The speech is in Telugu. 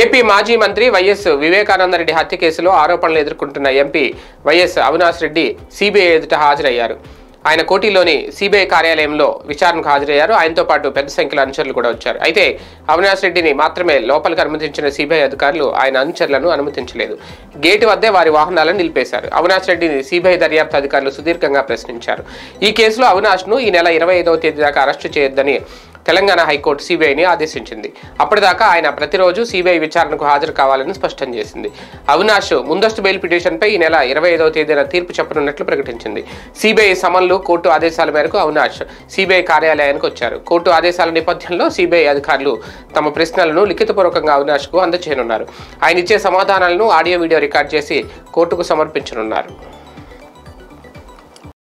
ఏపీ మాజీ మంత్రి వైఎస్ వివేకానందరెడ్డి హత్య కేసులో ఆరోపణలు ఎదుర్కొంటున్న MP YS Avinash Reddy CBI ఎదుట హాజరయ్యారు ఆయన కోటిలోని సిబిఐ కార్యాలయంలో విచారణకు హాజరయ్యారు ఆయనతో పాటు పెద్ద సంఖ్యలో అనుచరులు కూడా వచ్చారు అయితే అవినాష్ రెడ్డిని మాత్రమే లోపలికి అనుమతించిన సిబిఐ అధికారులు ఆయన అనుచరులను అనుమతించలేదు గేటు వద్దే వారి వాహనాలను నిలిపేశారు అవినాష్ రెడ్డిని సిబిఐ దర్యాప్తు అధికారులు సుదీర్ఘంగా ప్రశ్నించారు ఈ కేసులో అవినాష్ను ఈ నెల ఇరవై ఐదవ తేదీ దాకా అరెస్టు చేయొద్దని తెలంగాణ హైకోర్టు సిబిఐని ఆదేశించింది అప్పటిదాకా ఆయన ప్రతిరోజు సిబిఐ విచారణకు హాజరు కావాలని స్పష్టం చేసింది అవినాష్ ముందస్తు బెయిల్ పిటిషన్పై ఈ నెల ఇరవై ఐదవ తేదీన తీర్పు చెప్పనున్నట్లు ప్రకటించింది సిబిఐ సమన్లు కోర్టు ఆదేశాల మేరకు అవినాష్ సిబిఐ కార్యాలయానికి వచ్చారు కోర్టు ఆదేశాల నేపథ్యంలో సిబిఐ అధికారులు తమ ప్రశ్నలను లిఖితపూర్వకంగా అవినాష్కు అందజేయనున్నారు ఆయన ఇచ్చే సమాధానాలను ఆడియో వీడియో రికార్డ్ చేసి కోర్టుకు సమర్పించనున్నారు